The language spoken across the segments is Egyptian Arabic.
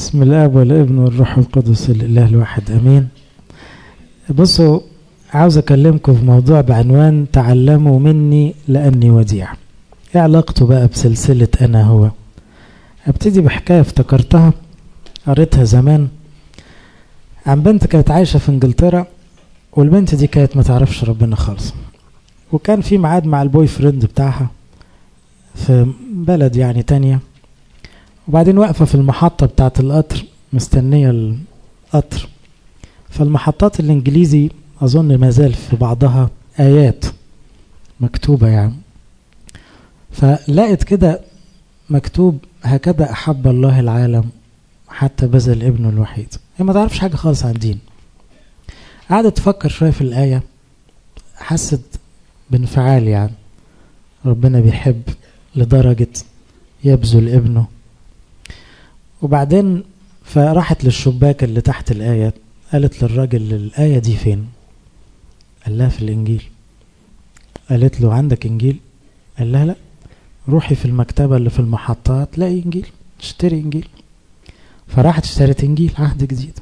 بسم الاب والابن والروح القدس الاله الواحد امين بصوا عاوز اكلمكم في موضوع بعنوان تعلموا مني لاني وديع ايه علاقته بقى بسلسله انا هو ابتدي بحكايه افتكرتها قريتها زمان عن بنت كانت عايشه في انجلترا والبنت دي كانت ما تعرفش ربنا خالص وكان في ميعاد مع البوي فريند بتاعها في بلد يعني تانية وبعدين واقفة في المحطة بتاعة القطر مستنية القطر فالمحطات الإنجليزي أظن ما زال في بعضها آيات مكتوبة يعني فلقيت كده مكتوب هكذا أحب الله العالم حتى بذل ابنه الوحيد هي ما تعرفش حاجة خالص عن دين قعدت تفكر شوية في الآية حست بانفعال يعني ربنا بيحب لدرجة يبذل ابنه وبعدين فراحت للشباك اللي تحت الآية قالت للراجل الآية دي فين قال لها في الإنجيل قالت له عندك إنجيل قال لها لا روحي في المكتبة اللي في المحطات تلاقي إنجيل اشتري إنجيل فراحت اشترت إنجيل عهد جديد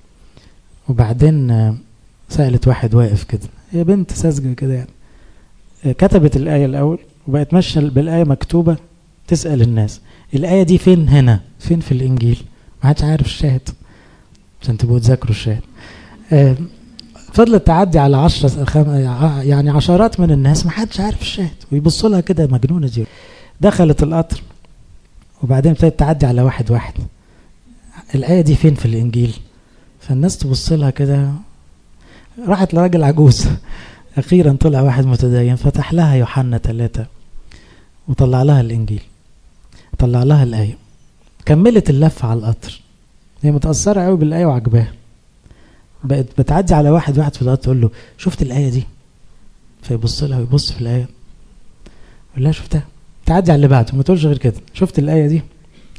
وبعدين سألت واحد واقف كده هي بنت ساذجة كده يعني كتبت الآية الأول وبقت ماشية بالآية مكتوبة تسأل الناس الآية دي فين هنا فين في الإنجيل ما حدش عارف الشاهد عشان تبقوا تذاكروا الشاهد آه فضلت تعدي على عشرة خم... يعني عشرات من الناس ما حدش عارف الشاهد ويبصوا لها كده مجنونة دي دخلت القطر وبعدين ابتدت تعدي على واحد واحد الآية دي فين في الإنجيل فالناس تبص لها كده راحت لراجل عجوز أخيرا طلع واحد متدين فتح لها يوحنا ثلاثة وطلع لها الإنجيل طلع لها الآية كملت اللفة على القطر هي متأثرة قوي بالآية وعجباها بقت بتعدي على واحد واحد في القطر تقول له شفت الآية دي فيبص لها ويبص في الآية يقول لها شفتها تعدي على اللي بعده ما تقولش غير كده شفت الآية دي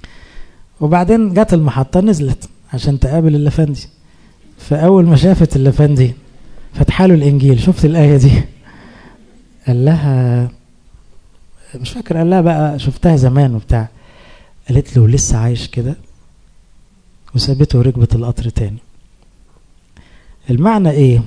وبعدين جت المحطة نزلت عشان تقابل اللفندي فأول ما شافت اللفندي فتح له الإنجيل شفت الآية دي قال لها مش فاكر قال لها بقى شفتها زمان وبتاع قالت له لسه عايش كده وسابته وركبت القطر تاني المعنى ايه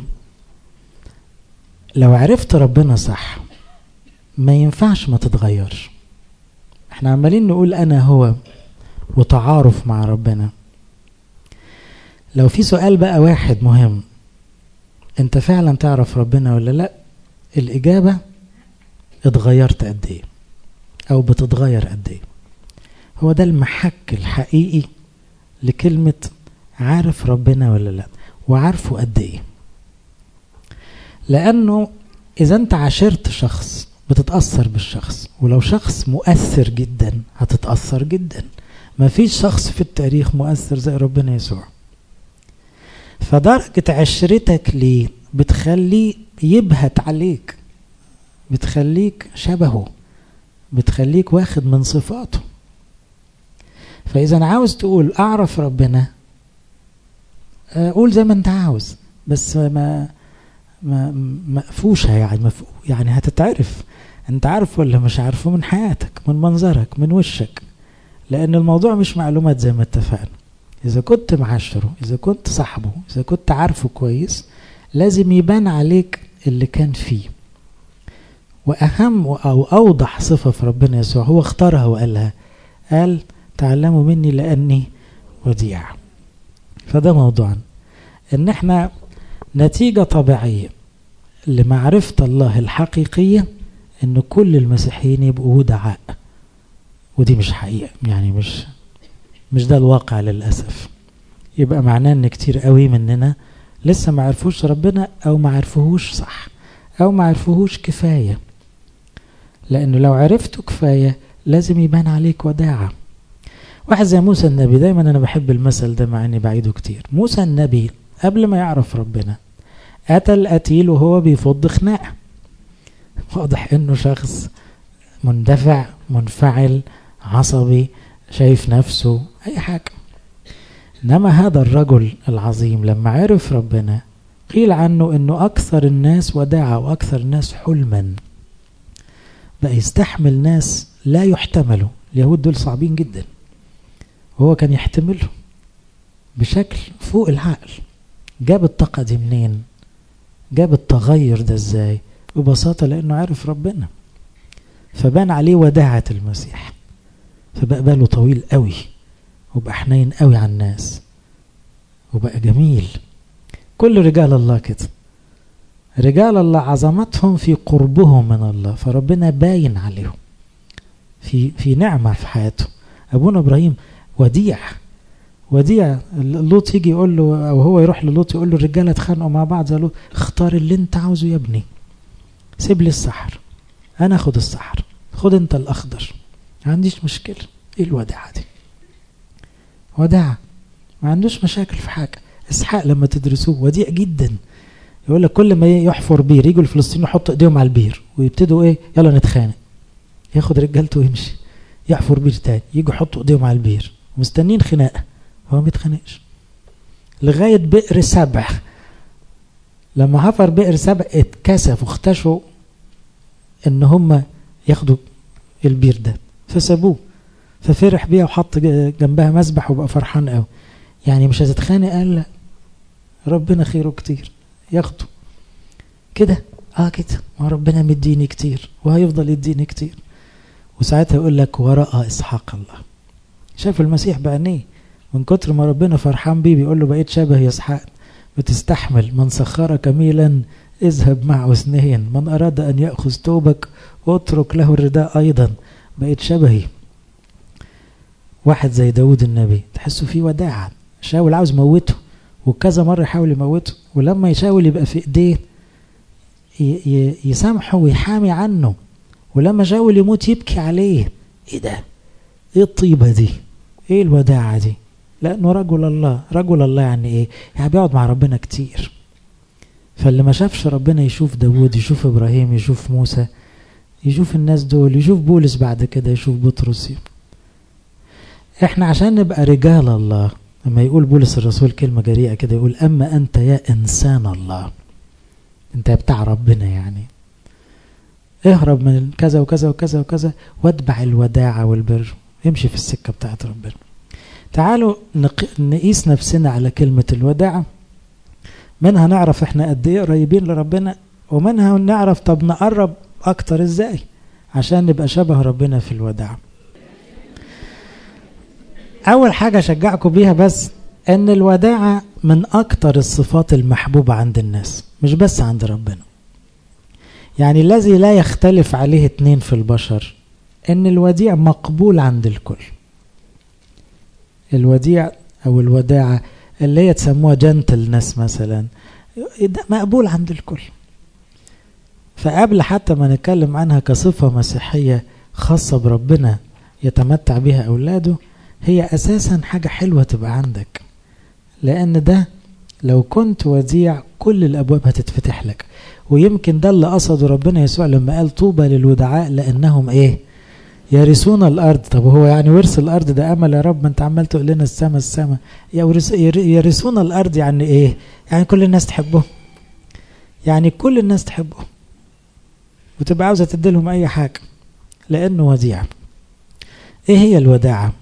لو عرفت ربنا صح ما ينفعش ما تتغيرش احنا عمالين نقول انا هو وتعارف مع ربنا لو في سؤال بقى واحد مهم انت فعلا تعرف ربنا ولا لا الاجابه اتغيرت قد ايه او بتتغير قد ايه هو ده المحك الحقيقي لكلمة عارف ربنا ولا لا وعارفه قد ايه لانه اذا انت عاشرت شخص بتتأثر بالشخص ولو شخص مؤثر جدا هتتأثر جدا ما فيش شخص في التاريخ مؤثر زي ربنا يسوع فدرجة عشرتك ليه بتخليه يبهت عليك بتخليك شبهه بتخليك واخد من صفاته فإذا عاوز تقول أعرف ربنا قول زي ما أنت عاوز بس ما ما مقفوشة يعني مفقو يعني هتتعرف أنت عارف ولا مش عارفه من حياتك من منظرك من وشك لأن الموضوع مش معلومات زي ما اتفقنا إذا كنت معاشره إذا كنت صاحبه إذا كنت عارفه كويس لازم يبان عليك اللي كان فيه وأهم أو أوضح صفة في ربنا يسوع هو اختارها وقالها قال تعلموا مني لأني وديع فده موضوعنا إن احنا نتيجة طبيعية لمعرفة الله الحقيقية إن كل المسيحيين يبقوا ودعاء ودي مش حقيقة يعني مش مش ده الواقع للأسف يبقى معناه إن كتير قوي مننا لسه ما عرفوش ربنا أو ما عرفوهوش صح أو ما عرفوهوش كفاية لأنه لو عرفته كفاية لازم يبان عليك وداعة واحد زي موسى النبي دايما أنا بحب المثل ده مع إني بعيده كتير موسى النبي قبل ما يعرف ربنا أتى القتيل وهو بيفض خناقة واضح إنه شخص مندفع منفعل عصبي شايف نفسه أي حاجة إنما هذا الرجل العظيم لما عرف ربنا قيل عنه إنه أكثر الناس وداعة وأكثر الناس حلما بقى يستحمل ناس لا يحتملوا اليهود دول صعبين جدا وهو كان يحتملهم بشكل فوق العقل جاب الطاقة دي منين جاب التغير ده ازاي ببساطة لأنه عارف ربنا فبان عليه وداعة المسيح فبقى باله طويل قوي وبقى حنين قوي على الناس وبقى جميل كل رجال الله كده رجال الله عظمتهم في قربهم من الله فربنا باين عليهم في في نعمة في حياته أبونا إبراهيم وديع وديع لوط يجي يقول له أو هو يروح للوط يقول له الرجالة اتخانقوا مع بعض قالوا اختار اللي أنت عاوزه يا ابني سيب لي السحر أنا أخد السحر خد أنت الأخضر ما عنديش مشكلة إيه الوداعة دي وداعة ما عندوش مشاكل في حاجة اسحاق لما تدرسوه وديع جدا يقول لك كل ما يحفر بير يجوا الفلسطينيين يحطوا ايديهم على البير ويبتدوا ايه يلا نتخانق ياخد رجالته ويمشي يحفر بير تاني يجوا يحطوا ايديهم على البير ومستنين خناقه هو ما بيتخانقش لغايه بئر سبع لما حفر بئر سبع اتكسف واختشوا ان هم ياخدوا البير ده فسابوه ففرح بيها وحط جنبها مسبح وبقى فرحان قوي يعني مش هتتخانق قال لا ربنا خيره كتير ياخده كده اه كده ما ربنا مديني كتير وهيفضل يديني كتير وساعتها يقول لك وراء اسحاق الله شاف المسيح بعينيه من كتر ما ربنا فرحان بيه بيقول له بقيت شبه يا اسحاق بتستحمل من سخرك ميلا اذهب معه اثنين من اراد ان ياخذ توبك اترك له الرداء ايضا بقيت شبهي واحد زي داود النبي تحسه فيه وداعة شاول عاوز موته وكذا مرة يحاول يموته ولما يشاول يبقى في ايديه يسامحه ويحامي عنه ولما شاول يموت يبكي عليه ايه ده ايه الطيبة دي ايه الوداعة دي لانه رجل الله رجل الله يعني ايه يعني بيقعد مع ربنا كتير فاللي ما شافش ربنا يشوف داود يشوف ابراهيم يشوف موسى يشوف الناس دول يشوف بولس بعد كده يشوف بطرس احنا عشان نبقى رجال الله لما يقول بولس الرسول كلمة جريئة كده يقول أما أنت يا إنسان الله أنت بتاع ربنا يعني اهرب من كذا وكذا وكذا وكذا واتبع الوداعة والبر امشي في السكة بتاعت ربنا تعالوا نقيس نفسنا على كلمة الوداعة منها نعرف احنا قد ايه قريبين لربنا ومنها نعرف طب نقرب اكتر ازاي عشان نبقى شبه ربنا في الوداعه أول حاجة أشجعكم بيها بس أن الوداعة من أكتر الصفات المحبوبة عند الناس مش بس عند ربنا يعني الذي لا يختلف عليه اتنين في البشر أن الوديع مقبول عند الكل الوديع أو الوداعة اللي هي تسموها جنتلنس مثلا ده مقبول عند الكل فقبل حتى ما نتكلم عنها كصفة مسيحية خاصة بربنا يتمتع بها أولاده هي اساسا حاجة حلوة تبقى عندك لان ده لو كنت وديع كل الابواب هتتفتح لك ويمكن ده اللي قصده ربنا يسوع لما قال طوبى للودعاء لانهم ايه يرثون الارض طب هو يعني ورث الارض ده امل يا رب ما انت عمال تقول لنا السما السما يرثون الارض يعني ايه يعني كل الناس تحبهم يعني كل الناس تحبهم وتبقى عاوزه تديلهم اي حاجه لانه وديع ايه هي الوداعه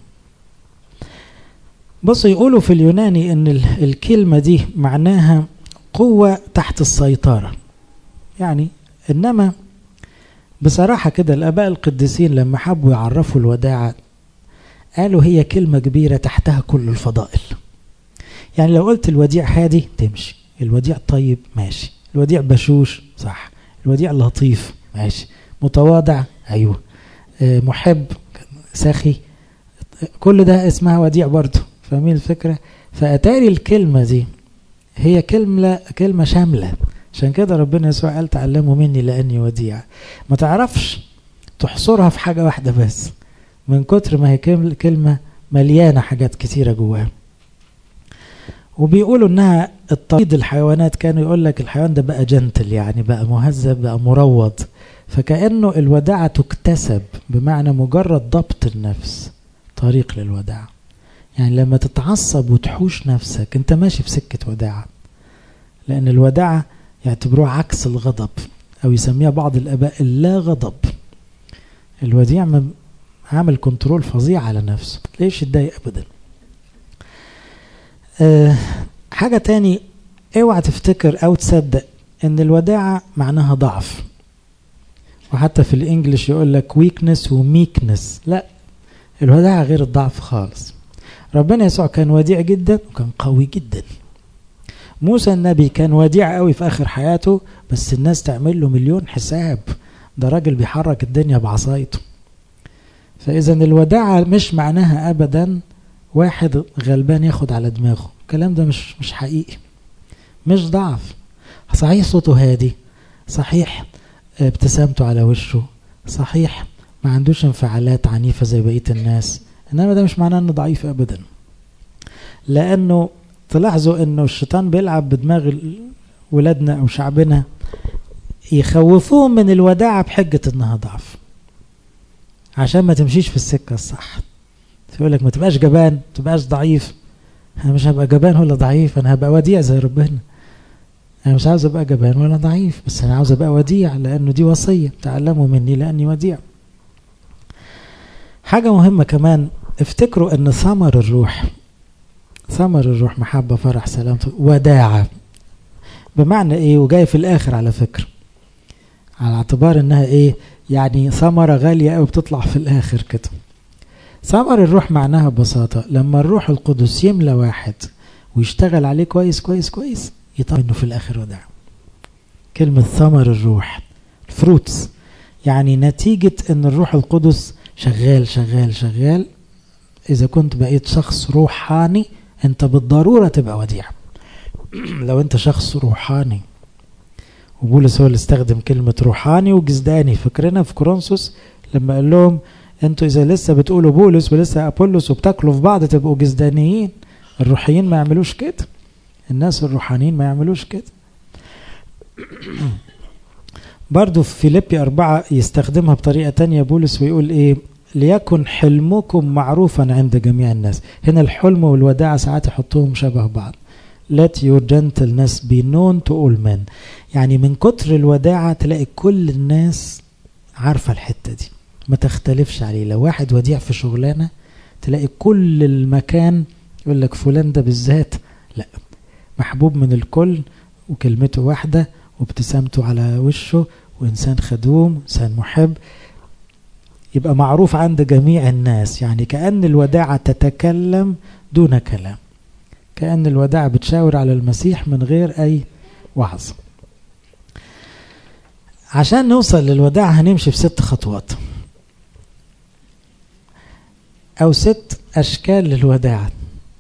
بصوا يقولوا في اليوناني ان الكلمة دي معناها قوة تحت السيطرة يعني انما بصراحة كده الاباء القديسين لما حبوا يعرفوا الوداعة قالوا هي كلمة كبيرة تحتها كل الفضائل يعني لو قلت الوديع هادي تمشي الوديع طيب ماشي الوديع بشوش صح الوديع لطيف ماشي متواضع ايوه محب سخي كل ده اسمها وديع برضه فاهمين الفكرة فأتاري الكلمة دي هي كلمة كلمة شاملة عشان كده ربنا يسوع قال تعلموا مني لأني وديع ما تعرفش تحصرها في حاجة واحدة بس من كتر ما هي كلمة مليانة حاجات كتيرة جواها وبيقولوا انها الطريد الحيوانات كانوا يقول لك الحيوان ده بقى جنتل يعني بقى مهذب بقى مروض فكأنه الوداعة تكتسب بمعنى مجرد ضبط النفس طريق للوداعة يعني لما تتعصب وتحوش نفسك انت ماشي في سكة وداعة لأن الوداعة يعتبروها عكس الغضب أو يسميها بعض الآباء اللا غضب الوديع عامل كنترول فظيع على نفسه ليش يتضايق أبدا أه حاجة تاني اوعى تفتكر او تصدق ان الوداعة معناها ضعف وحتى في الانجليش يقول لك ويكنس وميكنس لا الوداعة غير الضعف خالص ربنا يسوع كان وديع جدا وكان قوي جدا موسى النبي كان وديع قوي في اخر حياته بس الناس تعمل له مليون حساب ده راجل بيحرك الدنيا بعصايته فاذا الوداعة مش معناها ابدا واحد غلبان ياخد على دماغه الكلام ده مش مش حقيقي مش ضعف صحيح صوته هادي صحيح ابتسامته على وشه صحيح ما عندوش انفعالات عنيفة زي بقية الناس انما ده مش معناه انه ضعيف ابدا لانه تلاحظوا انه الشيطان بيلعب بدماغ ولادنا او شعبنا يخوفوهم من الوداعة بحجة انها ضعف عشان ما تمشيش في السكة الصح يقول لك ما تبقاش جبان ما تبقاش ضعيف انا مش هبقى جبان ولا ضعيف انا هبقى وديع زي ربنا انا مش عاوز ابقى جبان ولا ضعيف بس انا عاوز ابقى وديع لانه دي وصية تعلموا مني لاني وديع حاجة مهمة كمان افتكروا ان ثمر الروح ثمر الروح محبة فرح سلام وداعة بمعنى ايه وجاي في الاخر على فكرة على اعتبار انها ايه يعني ثمرة غالية قوي بتطلع في الاخر كده ثمر الروح معناها ببساطة لما الروح القدس يملى واحد ويشتغل عليه كويس كويس كويس يطلع انه في الاخر وداع كلمة ثمر الروح فروتس يعني نتيجة ان الروح القدس شغال شغال شغال اذا كنت بقيت شخص روحاني انت بالضرورة تبقى وديع لو انت شخص روحاني وبولس هو اللي استخدم كلمة روحاني وجزداني فاكرينها في كورنثوس لما قال لهم انتوا اذا لسه بتقولوا بولس ولسه ابولس وبتاكلوا في بعض تبقوا جزدانيين الروحيين ما يعملوش كده الناس الروحانيين ما يعملوش كده برضو في فيليبي أربعة يستخدمها بطريقة تانية بولس ويقول إيه ليكن حلمكم معروفا عند جميع الناس هنا الحلم والوداعة ساعات يحطوهم شبه بعض let your gentleness be known to all men يعني من كتر الوداعة تلاقي كل الناس عارفة الحتة دي ما تختلفش عليه لو واحد وديع في شغلانة تلاقي كل المكان يقول لك فلان ده بالذات لا محبوب من الكل وكلمته واحدة وابتسامته على وشه وإنسان خدوم إنسان محب يبقى معروف عند جميع الناس يعني كأن الوداعة تتكلم دون كلام كأن الوداعة بتشاور على المسيح من غير أي وعظ عشان نوصل للوداعة هنمشي في ست خطوات أو ست أشكال للوداعة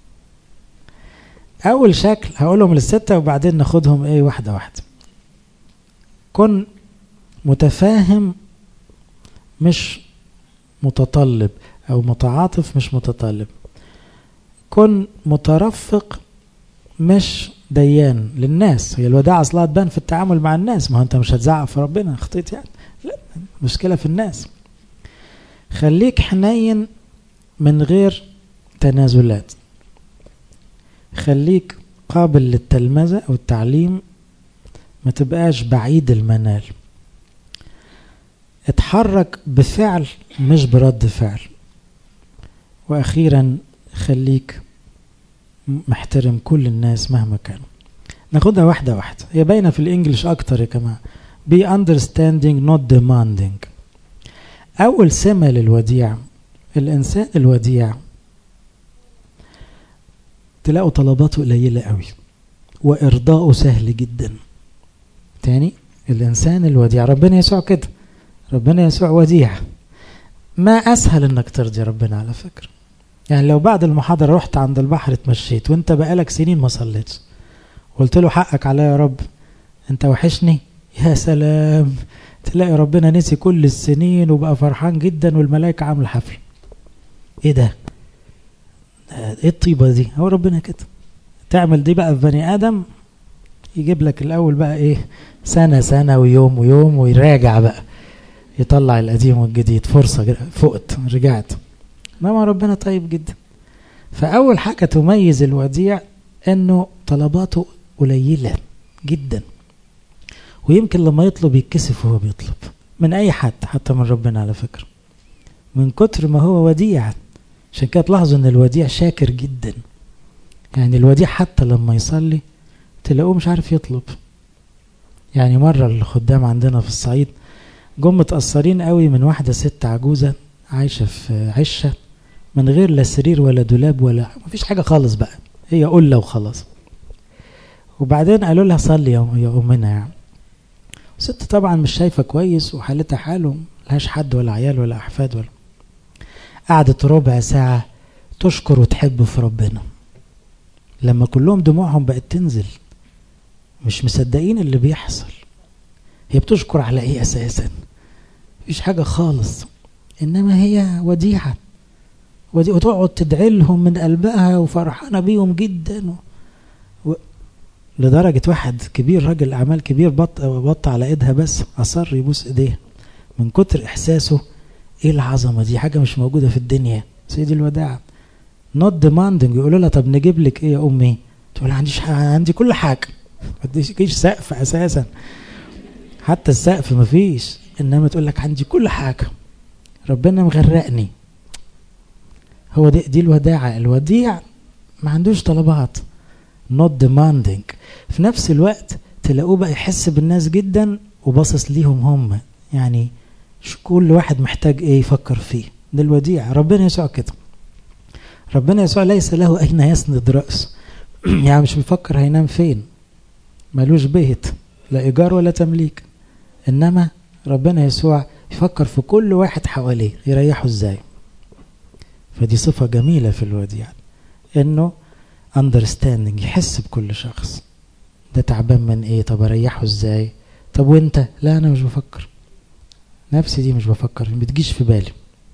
أول شكل هقولهم للستة وبعدين ناخدهم إيه واحدة واحدة كن متفاهم مش متطلب أو متعاطف مش متطلب كن مترفق مش ديان للناس هي الوداعة أصلها تبان في التعامل مع الناس ما هو أنت مش هتزعق في ربنا خطيت يعني لا مشكلة في الناس خليك حنين من غير تنازلات خليك قابل للتلمذة أو التعليم ما تبقاش بعيد المنال اتحرك بفعل مش برد فعل وأخيرا خليك محترم كل الناس مهما كانوا ناخدها واحدة واحدة هي باينة في الإنجليش أكتر يا جماعة be understanding not demanding أول سمة للوديع الإنسان الوديع تلاقوا طلباته قليلة قوي وإرضاؤه سهل جدا تاني الإنسان الوديع ربنا يسوع كده ربنا يسوع وديع ما أسهل إنك ترضي ربنا على فكرة يعني لو بعد المحاضرة رحت عند البحر اتمشيت وانت بقالك سنين ما صليتش قلت له حقك عليا يا رب انت وحشني يا سلام تلاقي ربنا نسي كل السنين وبقى فرحان جدا والملائكة عاملة حفل ايه ده ايه الطيبة دي هو ربنا كده تعمل دي بقى في بني ادم يجيب لك الاول بقى ايه سنة سنة ويوم ويوم ويراجع بقى يطلع القديم والجديد فرصة فقت رجعت انما ربنا طيب جدا فاول حاجه تميز الوديع انه طلباته قليله جدا ويمكن لما يطلب يتكسف وهو بيطلب من اي حد حتى من ربنا على فكره من كتر ما هو وديع عشان كده تلاحظوا ان الوديع شاكر جدا يعني الوديع حتى لما يصلي تلاقوه مش عارف يطلب يعني مرة الخدام عندنا في الصعيد جم متأثرين قوي من واحدة ست عجوزة عايشة في عشة من غير لا سرير ولا دولاب ولا مفيش حاجة خالص بقى هي قلة وخلاص وبعدين قالوا لها صلي يا يا أمنا يعني ست طبعا مش شايفة كويس وحالتها حاله ملهاش حد ولا عيال ولا أحفاد ولا قعدت ربع ساعة تشكر وتحب في ربنا لما كلهم دموعهم بقت تنزل مش مصدقين اللي بيحصل هي بتشكر على ايه اساسا مفيش حاجة خالص انما هي وديعة ودي وتقعد تدعي لهم من قلبها وفرحانة بيهم جدا و... لدرجة واحد كبير راجل أعمال كبير بط بط على إيدها بس أصر يبوس إيديها من كتر إحساسه إيه العظمة دي حاجة مش موجودة في الدنيا سيدي الوداع نوت ديماندنج يقولوا لها طب نجيب لك إيه يا أمي تقول عنديش عندي كل حاجة ما تجيش سقف أساسا حتى السقف مفيش إنما تقول لك عندي كل حاجة ربنا مغرقني هو دي, دي الوداعة الوديع ما عندوش طلبات not demanding في نفس الوقت تلاقوه بقى يحس بالناس جدا وباصص ليهم هم يعني كل واحد محتاج ايه يفكر فيه ده الوديع ربنا يسوع كده ربنا يسوع ليس له اين يسند رأسه يعني مش بيفكر هينام فين ملوش بيت لا ايجار ولا تمليك انما ربنا يسوع يفكر في كل واحد حواليه يريحه ازاي فدي صفة جميلة في الوديع انه understanding يحس بكل شخص ده تعبان من ايه طب اريحه ازاي طب وانت لا انا مش بفكر نفسي دي مش بفكر ما بتجيش في بالي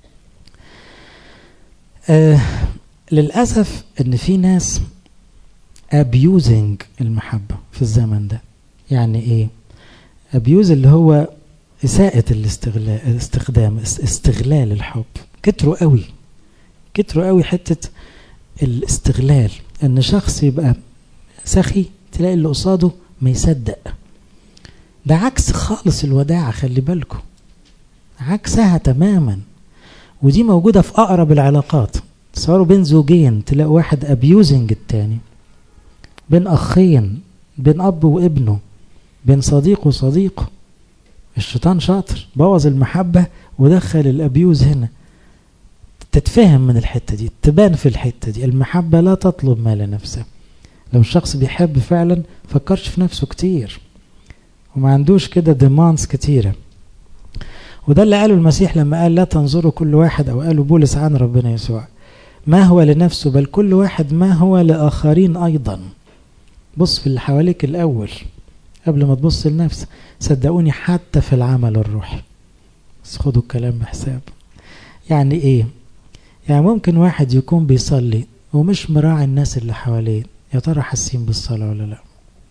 آه للأسف ان في ناس abusing المحبة في الزمن ده يعني ايه abuse اللي هو إساءة الاستغلال الاستخدام استغلال الحب كتروا قوي كتروا قوي حتة الاستغلال ان شخص يبقى سخي تلاقي اللي قصاده ما يصدق ده عكس خالص الوداعة خلي بالكم عكسها تماما ودي موجودة في أقرب العلاقات تصوروا بين زوجين تلاقي واحد أبيوزنج التاني بين أخين بين أب وابنه بين صديق وصديقه الشيطان شاطر بوظ المحبة ودخل الأبيوز هنا تتفهم من الحتة دي تبان في الحتة دي المحبة لا تطلب ما لنفسه لو الشخص بيحب فعلا فكرش في نفسه كتير وما عندوش كده ديماندز كتيرة وده اللي قاله المسيح لما قال لا تنظروا كل واحد أو قاله بولس عن ربنا يسوع ما هو لنفسه بل كل واحد ما هو لآخرين أيضا بص في اللي حواليك الأول قبل ما تبص لنفسك صدقوني حتى في العمل الروحي بس خدوا الكلام بحساب يعني ايه يعني ممكن واحد يكون بيصلي ومش مراعي الناس اللي حواليه يا ترى حاسين بالصلاة ولا لا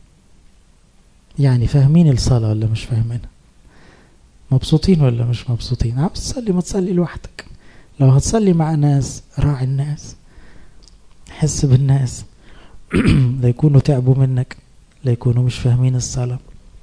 يعني فاهمين الصلاة ولا مش فاهمينها مبسوطين ولا مش مبسوطين عاوز تصلي ما تصلي لوحدك لو هتصلي مع ناس راعي الناس حس بالناس لا يكونوا تعبوا منك لا يكونوا مش فاهمين الصلاة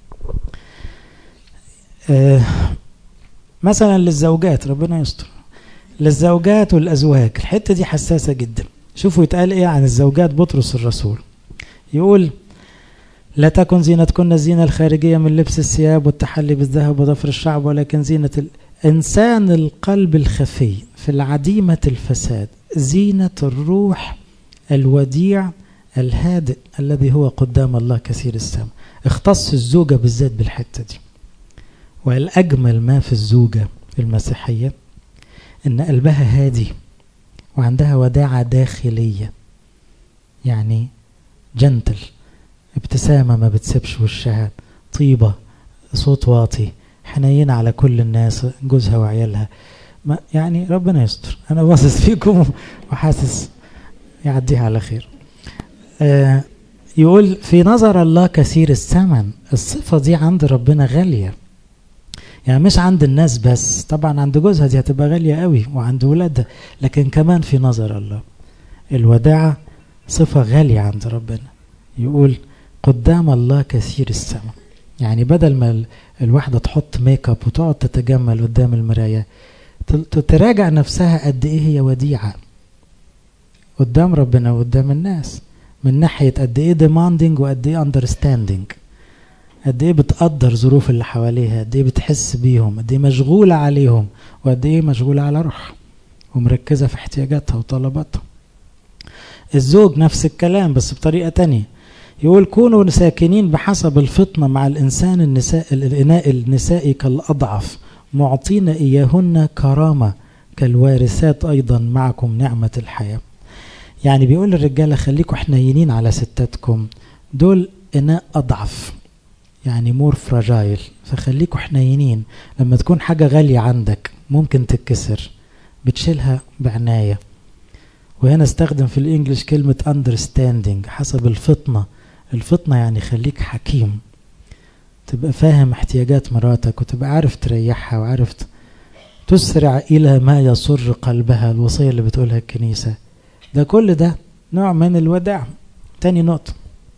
آه مثلا للزوجات ربنا يستر للزوجات والأزواج الحتة دي حساسة جدا شوفوا يتقال ايه عن الزوجات بطرس الرسول يقول لا تكن زينتكن الزينة الخارجية من لبس الثياب والتحلي بالذهب وضفر الشعب ولكن زينة الإنسان القلب الخفي في العديمة الفساد زينة الروح الوديع الهادئ الذي هو قدام الله كثير السماء اختص الزوجة بالذات بالحتة دي والأجمل ما في الزوجة المسيحية إن قلبها هادي وعندها وداعة داخلية يعني جنتل ابتسامة ما بتسيبش وشها طيبة صوت واطي حنينة على كل الناس جوزها وعيالها ما يعني ربنا يستر أنا باصص فيكم وحاسس يعديها على خير آه يقول في نظر الله كثير الثمن الصفة دي عند ربنا غالية يعني مش عند الناس بس طبعا عند جوزها دي هتبقى غالية قوي وعند ولادها لكن كمان في نظر الله الوداعة صفة غالية عند ربنا يقول قدام الله كثير الثمن يعني بدل ما الواحدة تحط ميك اب وتقعد تتجمل قدام المراية تراجع نفسها قد ايه هي وديعة قدام ربنا وقدام الناس من ناحية قد ايه demanding وقد ايه understanding قد ايه بتقدر ظروف اللي حواليها قد ايه بتحس بيهم قد ايه مشغولة عليهم وقد ايه مشغولة على روحها ومركزة في احتياجاتها وطلباتها الزوج نفس الكلام بس بطريقة تانية يقول كونوا ساكنين بحسب الفطنة مع الإنسان النساء الإناء النسائي كالأضعف معطين إياهن كرامة كالوارثات أيضا معكم نعمة الحياة يعني بيقول للرجالة خليكم حنينين على ستاتكم دول إناء أضعف يعني مور فراجايل فخليكوا حنينين لما تكون حاجة غالية عندك ممكن تتكسر بتشيلها بعناية وهنا استخدم في الانجليش كلمة understanding حسب الفطنة الفطنة يعني خليك حكيم تبقى فاهم احتياجات مراتك وتبقى عارف تريحها وعارف تسرع إلى ما يسر قلبها الوصية اللي بتقولها الكنيسة ده كل ده نوع من الوداع تاني نقطة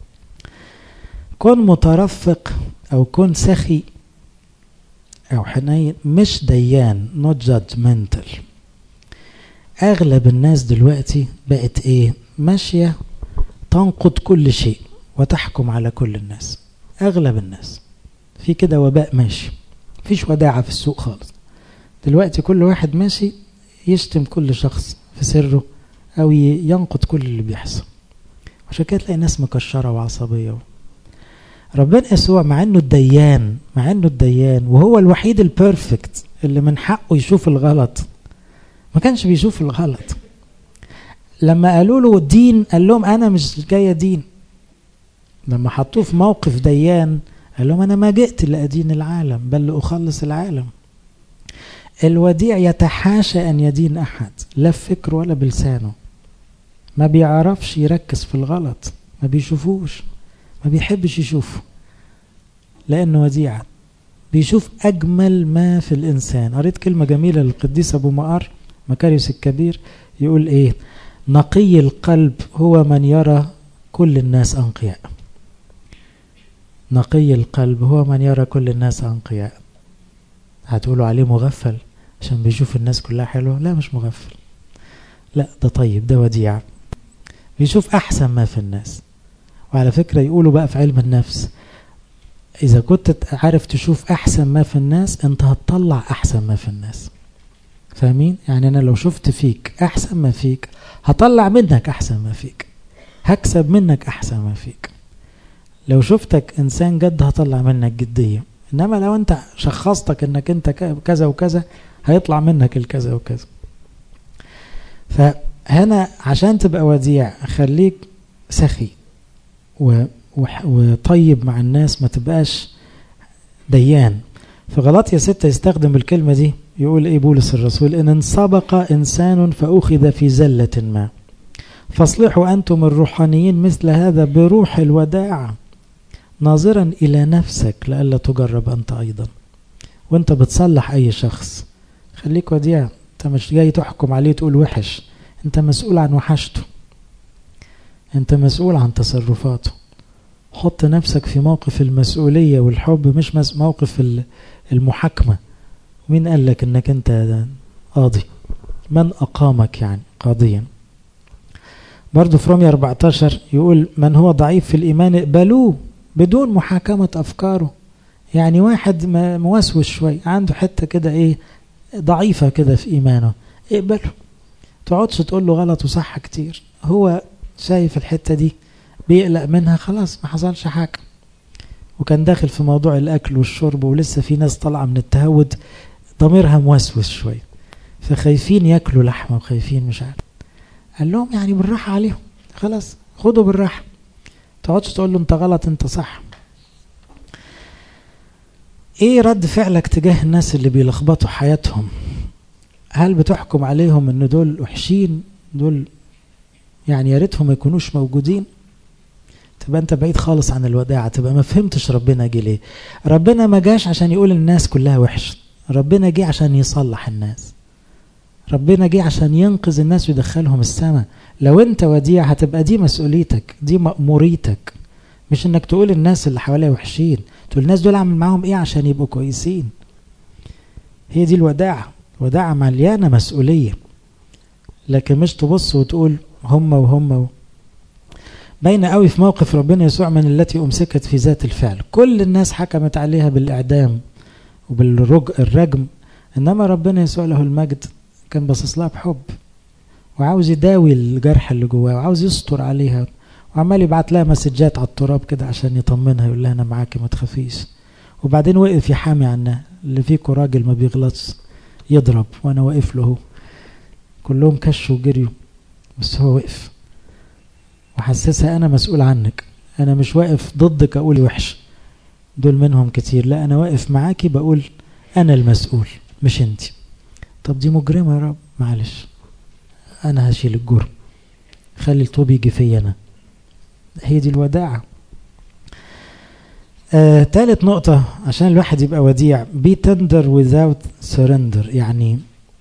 كن مترفق أو كن سخي أو حنين مش ديان not judgmental أغلب الناس دلوقتي بقت إيه ماشية تنقد كل شيء وتحكم على كل الناس أغلب الناس في كده وباء ماشي مفيش وداعة في السوق خالص دلوقتي كل واحد ماشي يشتم كل شخص في سره أو ينقد كل اللي بيحصل عشان كده تلاقي ناس مكشرة وعصبية ربنا يسوع مع انه الديان مع انه الديان وهو الوحيد البيرفكت اللي من حقه يشوف الغلط ما كانش بيشوف الغلط لما قالوا له الدين قال لهم انا مش جاي دين لما حطوه في موقف ديان قال لهم انا ما جئت لادين العالم بل لاخلص العالم الوديع يتحاشى ان يدين احد لا بفكره ولا بلسانه ما بيعرفش يركز في الغلط ما بيشوفوش ما بيحبش يشوفه لأنه وديعة بيشوف أجمل ما في الإنسان قريت كلمة جميلة للقديس أبو مقر مكاريوس الكبير يقول إيه نقي القلب هو من يرى كل الناس أنقياء نقي القلب هو من يرى كل الناس أنقياء هتقولوا عليه مغفل عشان بيشوف الناس كلها حلوة لا مش مغفل لا ده طيب ده وديع بيشوف أحسن ما في الناس وعلى فكرة يقولوا بقى في علم النفس إذا كنت عارف تشوف أحسن ما في الناس أنت هتطلع أحسن ما في الناس فاهمين؟ يعني أنا لو شفت فيك أحسن ما فيك هطلع منك أحسن ما فيك هكسب منك أحسن ما فيك لو شفتك إنسان جد هطلع منك جدية إنما لو أنت شخصتك إنك أنت كذا وكذا هيطلع منك الكذا وكذا فهنا عشان تبقى وديع خليك سخي وطيب مع الناس ما تبقاش ديان في غلطية ستة يستخدم الكلمة دي يقول ايه بولس الرسول ان سبق انسان فاخذ في زلة ما فاصلحوا انتم الروحانيين مثل هذا بروح الوداع ناظرا الى نفسك لئلا تجرب انت ايضا وانت بتصلح اي شخص خليك وديع انت مش جاي تحكم عليه تقول وحش انت مسؤول عن وحشته انت مسؤول عن تصرفاته حط نفسك في موقف المسؤولية والحب مش موقف المحاكمة مين قال لك انك انت قاضي من اقامك يعني قاضيا برضو في رومية 14 يقول من هو ضعيف في الايمان اقبلوه بدون محاكمة افكاره يعني واحد موسوس شوي عنده حتة كده ايه ضعيفة كده في ايمانه اقبله تقعدش تقول له غلط وصح كتير هو شايف الحتة دي بيقلق منها خلاص ما حصلش حاجة وكان داخل في موضوع الأكل والشرب ولسه في ناس طالعة من التهود ضميرها موسوس شوية فخايفين ياكلوا لحمة وخايفين مش عارف قال لهم يعني بالراحة عليهم خلاص خدوا بالراحة تقعدش تقول له انت غلط انت صح ايه رد فعلك تجاه الناس اللي بيلخبطوا حياتهم هل بتحكم عليهم ان دول وحشين دول يعني يا ريتهم ما يكونوش موجودين تبقى انت بعيد خالص عن الوداعة تبقى ما فهمتش ربنا جه ليه ربنا ما جاش عشان يقول الناس كلها وحش ربنا جه عشان يصلح الناس ربنا جه عشان ينقذ الناس ويدخلهم السماء لو انت وديع هتبقى دي مسؤوليتك دي مأموريتك مش انك تقول الناس اللي حواليا وحشين تقول الناس دول اعمل معاهم ايه عشان يبقوا كويسين هي دي الوداعة وداعة مليانة مسؤولية لكن مش تبص وتقول هم وهم و... باينه قوي في موقف ربنا يسوع من التي امسكت في ذات الفعل كل الناس حكمت عليها بالاعدام وبالرجم انما ربنا يسوع له المجد كان باصص لها بحب وعاوز يداوي الجرح اللي جواها وعاوز يستر عليها وعمال يبعت لها مسجات على التراب كده عشان يطمنها يقول لها انا معاكي ما تخافيش وبعدين وقف يحامي عنها اللي فيكوا راجل ما بيغلطش يضرب وانا واقف له كلهم كشوا وجريوا بس هو وقف وحسسها انا مسؤول عنك انا مش واقف ضدك اقول وحش دول منهم كتير لا انا واقف معاكي بقول انا المسؤول مش انت طب دي مجرمه يا رب معلش انا هشيل الجرم خلي الطوب يجي فيا انا هي دي الوداعه آه، تالت نقطة عشان الواحد يبقى وديع be tender without surrender يعني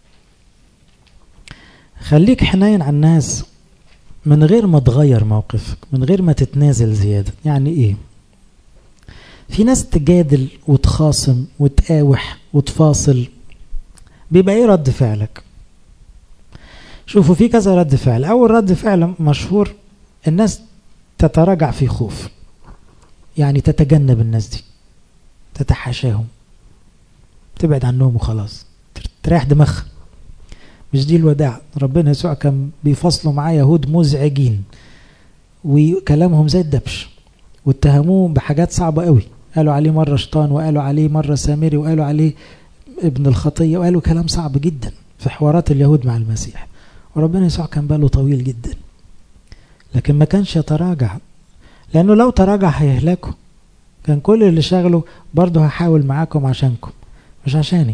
خليك حنين على الناس من غير ما تغير موقفك من غير ما تتنازل زيادة يعني ايه في ناس تجادل وتخاصم وتقاوح وتفاصل بيبقى ايه رد فعلك شوفوا في كذا رد فعل اول رد فعل مشهور الناس تتراجع في خوف يعني تتجنب الناس دي تتحاشاهم تبعد عنهم وخلاص تريح دماغها مش دي الوداع ربنا يسوع كان بيفصلوا معاه يهود مزعجين وكلامهم زي الدبش واتهموه بحاجات صعبة قوي قالوا عليه مرة شيطان وقالوا عليه مرة سامري وقالوا عليه ابن الخطية وقالوا كلام صعب جدا في حوارات اليهود مع المسيح وربنا يسوع كان باله طويل جدا لكن ما كانش يتراجع لأنه لو تراجع هيهلكوا كان كل اللي شغله برضه هحاول معاكم عشانكم مش عشاني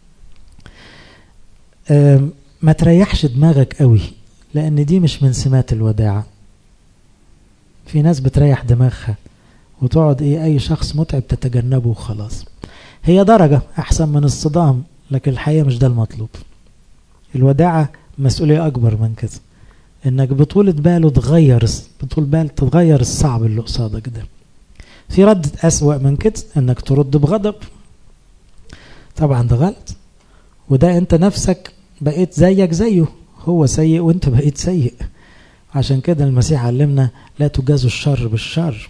ما تريحش دماغك قوي لأن دي مش من سمات الوداعة في ناس بتريح دماغها وتقعد ايه اي شخص متعب تتجنبه وخلاص هي درجة احسن من الصدام لكن الحقيقة مش ده المطلوب الوداعة مسؤولية اكبر من كده انك بطولة باله تغير بطول بال تتغير الصعب اللي قصادك ده في رد اسوأ من كده انك ترد بغضب طبعا ده غلط وده انت نفسك بقيت زيك زيه هو سيء وانت بقيت سيء عشان كده المسيح علمنا لا تجازوا الشر بالشر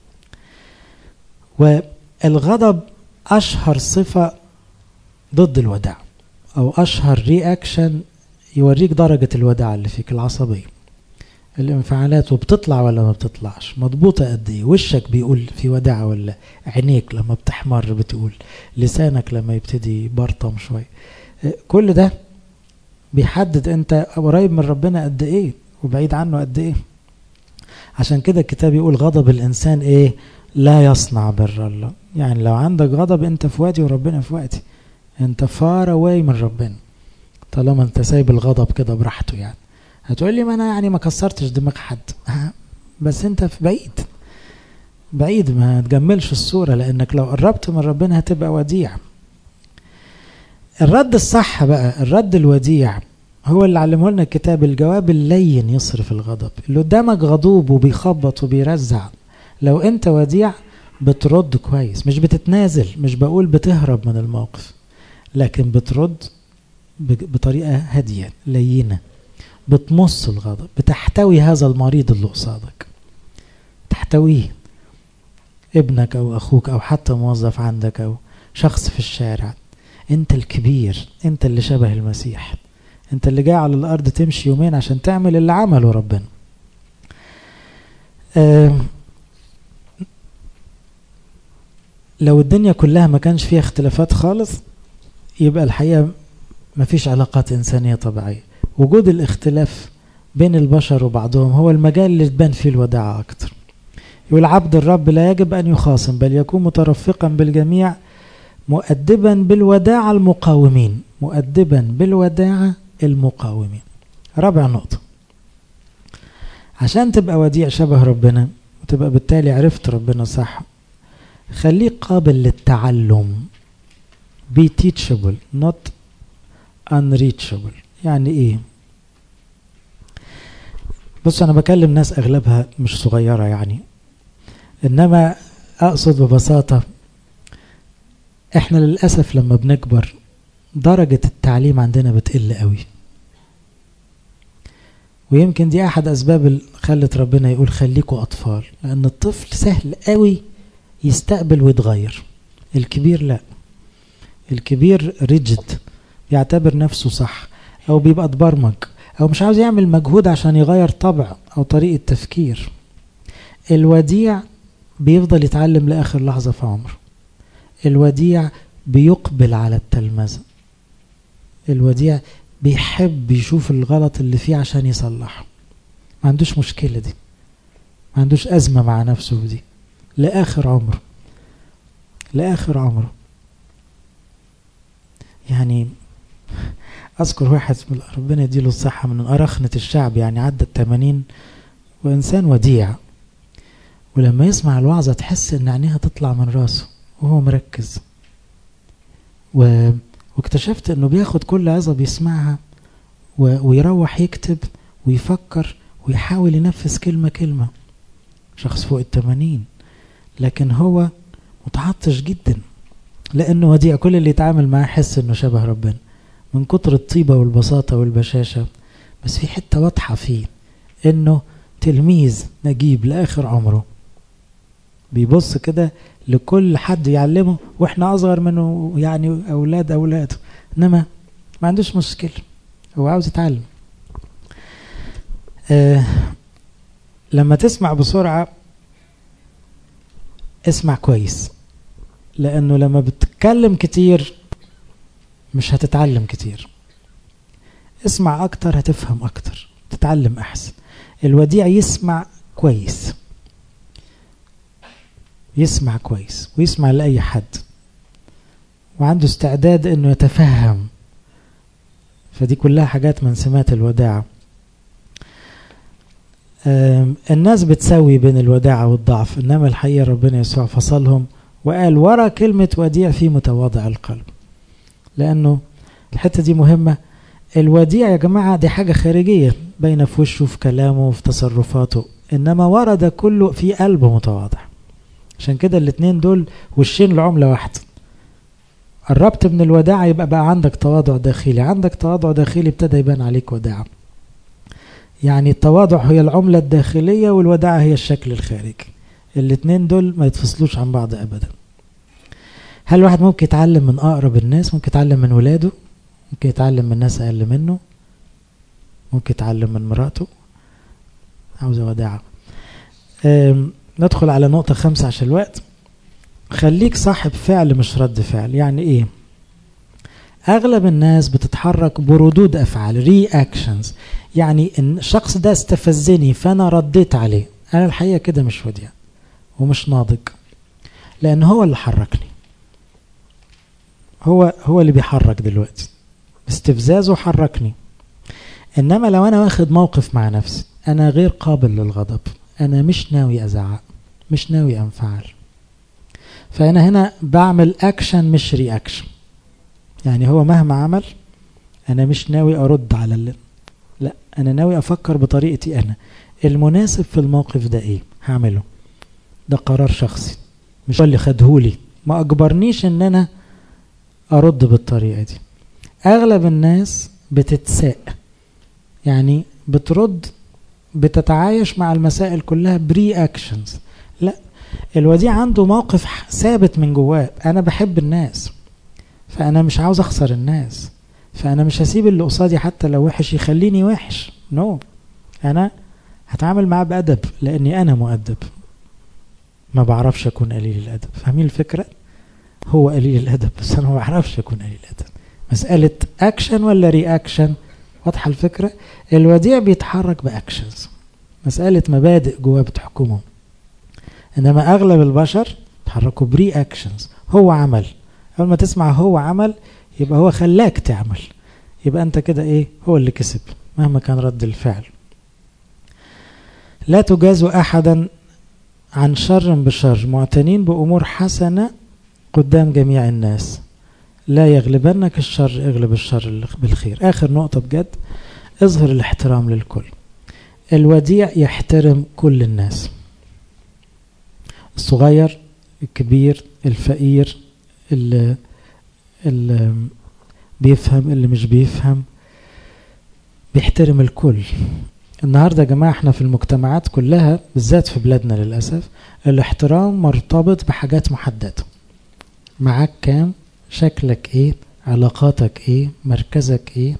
والغضب اشهر صفة ضد الوداع او اشهر رياكشن يوريك درجة الوداع اللي فيك العصبية الانفعالات وبتطلع ولا ما بتطلعش مضبوطة قد ايه وشك بيقول في وداع ولا عينيك لما بتحمر بتقول لسانك لما يبتدي برطم شوية كل ده بيحدد انت قريب من ربنا قد ايه وبعيد عنه قد ايه عشان كده الكتاب يقول غضب الانسان ايه لا يصنع بر الله يعني لو عندك غضب انت في وادي وربنا في وادي انت فار اواي من ربنا طالما انت سايب الغضب كده براحته يعني هتقول لي ما انا يعني ما كسرتش دماغ حد بس انت في بعيد بعيد ما تجملش الصورة لانك لو قربت من ربنا هتبقى وديع الرد الصح بقى الرد الوديع هو اللي علمه لنا الكتاب الجواب اللين يصرف الغضب اللي قدامك غضوب وبيخبط وبيرزع لو انت وديع بترد كويس مش بتتنازل مش بقول بتهرب من الموقف لكن بترد بطريقة هادية لينة بتمص الغضب بتحتوي هذا المريض اللي قصادك تحتويه ابنك او اخوك او حتى موظف عندك او شخص في الشارع انت الكبير انت اللي شبه المسيح انت اللي جاي على الارض تمشي يومين عشان تعمل اللي عمله ربنا آه لو الدنيا كلها ما كانش فيها اختلافات خالص يبقى الحقيقة ما فيش علاقات إنسانية طبيعية وجود الاختلاف بين البشر وبعضهم هو المجال اللي تبان فيه الوداعة أكتر يقول عبد الرب لا يجب أن يخاصم بل يكون مترفقا بالجميع مؤدبا بالوداعة المقاومين مؤدبا بالوداعة المقاومين رابع نقطة عشان تبقى وديع شبه ربنا وتبقى بالتالي عرفت ربنا صح خليك قابل للتعلم be teachable not unreachable يعني ايه بص انا بكلم ناس اغلبها مش صغيرة يعني انما اقصد ببساطة احنا للأسف لما بنكبر درجة التعليم عندنا بتقل قوي ويمكن دي احد اسباب اللي خلت ربنا يقول خليكوا اطفال لان الطفل سهل قوي يستقبل ويتغير الكبير لا الكبير ريجد بيعتبر نفسه صح او بيبقى اتبرمج او مش عاوز يعمل مجهود عشان يغير طبع او طريقة تفكير الوديع بيفضل يتعلم لاخر لحظة في عمره الوديع بيقبل على التلمذة الوديع بيحب يشوف الغلط اللي فيه عشان يصلحه ما عندوش مشكلة دي ما عندوش أزمة مع نفسه دي لآخر عمره لآخر عمره يعني أذكر واحد ربنا يديله الصحة من أرخنة الشعب يعني عدى التمانين وإنسان وديع ولما يسمع الوعظة تحس إن عينيها تطلع من راسه وهو مركز و... واكتشفت إنه بياخد كل عظة بيسمعها و... ويروح يكتب ويفكر ويحاول ينفذ كلمة كلمة شخص فوق التمانين لكن هو متعطش جدا لأنه وديع كل اللي يتعامل معاه يحس إنه شبه ربنا من كتر الطيبة والبساطة والبشاشة بس في حتة واضحة فيه إنه تلميذ نجيب لآخر عمره بيبص كده لكل حد يعلمه واحنا اصغر منه يعني اولاد اولاده انما ما عندوش مشكله هو عاوز يتعلم آه لما تسمع بسرعه اسمع كويس لانه لما بتتكلم كتير مش هتتعلم كتير اسمع اكتر هتفهم اكتر تتعلم احسن الوديع يسمع كويس يسمع كويس ويسمع لأي حد وعنده استعداد انه يتفهم فدي كلها حاجات من سمات الوداعة الناس بتسوي بين الوداعة والضعف إنما الحقيقة ربنا يسوع فصلهم وقال ورا كلمة وديع في متواضع القلب لأنه الحتة دي مهمة الوديع يا جماعة دي حاجة خارجية باينة في وشه في كلامه في تصرفاته إنما ورا ده كله في قلبه متواضع عشان كده الاتنين دول وشين لعملة واحدة قربت من الوداعة يبقى بقى عندك تواضع داخلي عندك تواضع داخلي ابتدى يبان عليك وداعة يعني التواضع هي العملة الداخلية والوداعة هي الشكل الخارجي الاتنين دول ما يتفصلوش عن بعض أبدا هل الواحد ممكن يتعلم من أقرب الناس ممكن يتعلم من ولاده ممكن يتعلم من ناس أقل منه ممكن يتعلم من مراته عاوزة وداعة ندخل على نقطة خمسة عشان الوقت خليك صاحب فعل مش رد فعل يعني ايه اغلب الناس بتتحرك بردود افعال ري اكشنز يعني ان الشخص ده استفزني فانا رديت عليه انا الحقيقة كده مش وديع ومش ناضج لان هو اللي حركني هو هو اللي بيحرك دلوقتي استفزازه حركني انما لو انا واخد موقف مع نفسي انا غير قابل للغضب انا مش ناوي ازعق مش ناوي انفعل فانا هنا بعمل اكشن مش رياكشن يعني هو مهما عمل انا مش ناوي ارد على اللي لا انا ناوي افكر بطريقتي انا المناسب في الموقف ده ايه هعمله ده قرار شخصي مش اللي خدهولي ما اجبرنيش ان انا ارد بالطريقه دي اغلب الناس بتتساء يعني بترد بتتعايش مع المسائل كلها بري اكشنز لا الوديع عنده موقف ثابت من جواه انا بحب الناس فانا مش عاوز اخسر الناس فانا مش هسيب اللي قصادي حتى لو وحش يخليني وحش نو no. انا هتعامل معاه بادب لاني انا مؤدب ما بعرفش اكون قليل الادب فاهمين الفكره هو قليل الادب بس انا ما بعرفش اكون قليل الادب مساله اكشن ولا رياكشن واضحه الفكره الوديع بيتحرك باكشنز مساله مبادئ جواه بتحكمه انما اغلب البشر بيتحركوا بري اكشنز هو عمل اول ما تسمع هو عمل يبقى هو خلاك تعمل يبقى انت كده ايه هو اللي كسب مهما كان رد الفعل لا تجازوا احدا عن شر بشر معتنين بامور حسنه قدام جميع الناس لا يغلبنك الشر اغلب الشر بالخير اخر نقطه بجد اظهر الاحترام للكل الوديع يحترم كل الناس الصغير الكبير الفقير اللي, اللي بيفهم اللي مش بيفهم بيحترم الكل النهاردة يا جماعة احنا في المجتمعات كلها بالذات في بلادنا للأسف الاحترام مرتبط بحاجات محددة معاك كام شكلك ايه علاقاتك ايه مركزك ايه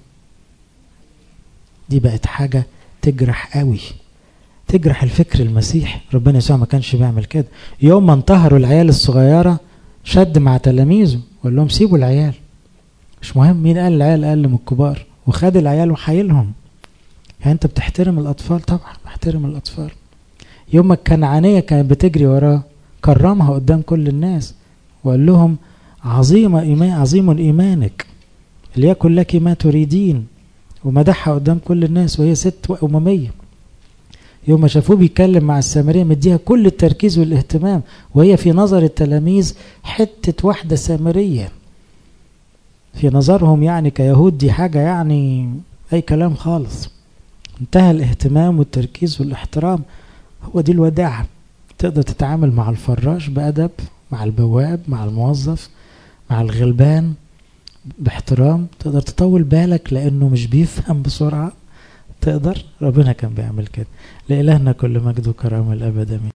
دي بقت حاجة تجرح قوي تجرح الفكر المسيحي ربنا يسوع ما كانش بيعمل كده يوم ما انتهروا العيال الصغيرة شد مع تلاميذه وقال لهم سيبوا العيال مش مهم مين قال العيال اقل من الكبار وخد العيال وحايلهم يعني انت بتحترم الاطفال طبعا بحترم الاطفال يوم ما الكنعانيه كانت بتجري وراه كرمها قدام كل الناس وقال لهم عظيم إيمان عظيم ايمانك ليكن لك ما تريدين ومدحها قدام كل الناس وهي ست أممية يوم ما شافوه بيتكلم مع السامرية مديها كل التركيز والاهتمام وهي في نظر التلاميذ حتة واحدة سامرية في نظرهم يعني كيهود دي حاجة يعني أي كلام خالص انتهى الاهتمام والتركيز والاحترام هو دي الوداعة تقدر تتعامل مع الفراش بأدب مع البواب مع الموظف مع الغلبان باحترام تقدر تطول بالك لأنه مش بيفهم بسرعة تقدر ربنا كان بيعمل كده لإلهنا كل مجد وكرامة الأبد أمين